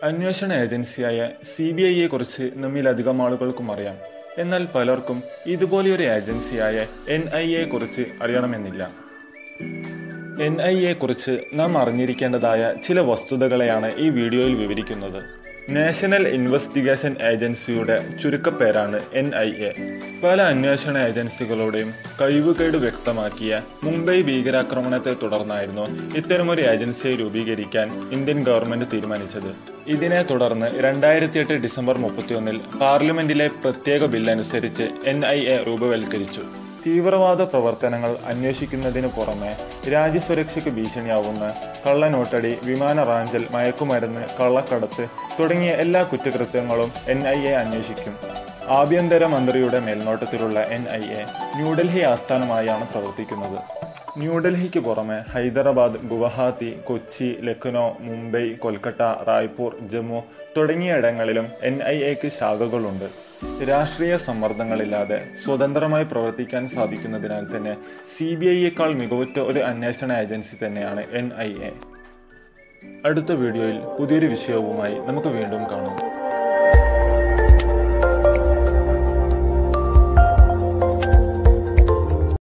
അന്വേഷണ ഏജൻസിയായ C B ഐയെ കുറിച്ച് നമ്മിലധികം ആളുകൾക്കും അറിയാം എന്നാൽ പലർക്കും ഇതുപോലെയൊരു ഏജൻസിയായ എൻ ഐ എ കുറിച്ച് അറിയണമെന്നില്ല എൻ ഐ എ കുറിച്ച് നാം അറിഞ്ഞിരിക്കേണ്ടതായ ചില വസ്തുതകളെയാണ് ഈ വീഡിയോയിൽ വിവരിക്കുന്നത് നാഷണൽ ഇൻവെസ്റ്റിഗേഷൻ ഏജൻസിയുടെ ചുരുക്കപ്പേരാണ് എൻ ഐ എ പല അന്വേഷണ ഏജൻസികളുടെയും കഴിവുകേട് വ്യക്തമാക്കിയ മുംബൈ ഭീകരാക്രമണത്തെ തുടർന്നായിരുന്നു ഇത്തരമൊരു ഏജൻസിയെ രൂപീകരിക്കാൻ ഇന്ത്യൻ ഗവൺമെന്റ് തീരുമാനിച്ചത് ഇതിനെ തുടർന്ന് രണ്ടായിരത്തി എട്ട് ഡിസംബർ മുപ്പത്തിയൊന്നിൽ പാർലമെന്റിലെ പ്രത്യേക ബില്ലനുസരിച്ച് എൻ ഐ എ രൂപവൽക്കരിച്ചു തീവ്രവാദ പ്രവർത്തനങ്ങൾ അന്വേഷിക്കുന്നതിനു പുറമെ രാജ്യസുരക്ഷയ്ക്ക് ഭീഷണിയാവുന്ന കള്ളനോട്ടടി വിമാന റാഞ്ചൽ മയക്കുമരുന്ന് കള്ളക്കടത്ത് തുടങ്ങിയ എല്ലാ കുറ്റകൃത്യങ്ങളും എൻ ഐ എ അന്വേഷിക്കും ആഭ്യന്തര മന്ത്രിയുടെ മേൽനോട്ടത്തിലുള്ള എൻ ഐ എ ന്യൂഡൽഹി ആസ്ഥാനമായാണ് പ്രവർത്തിക്കുന്നത് ന്യൂഡൽഹിക്ക് പുറമെ ഹൈദരാബാദ് ഗുവഹാത്തി കൊച്ചി ലക്നൗ മുംബൈ കൊൽക്കത്ത റായ്പൂർ ജമ്മു തുടങ്ങിയ ഇടങ്ങളിലും എൻ ഐ എക്ക് ശാഖകളുണ്ട് രാഷ്ട്രീയ സമ്മർദ്ദങ്ങളില്ലാതെ സ്വതന്ത്രമായി പ്രവർത്തിക്കാൻ സാധിക്കുന്നതിനാൽ തന്നെ സി ബി ഐയേക്കാൾ മികവുറ്റ ഒരു അന്വേഷണ ഏജൻസി തന്നെയാണ് എൻ ഐ എ അടുത്ത വീഡിയോയിൽ പുതിയൊരു വിഷയവുമായി നമുക്ക് വീണ്ടും കാണാം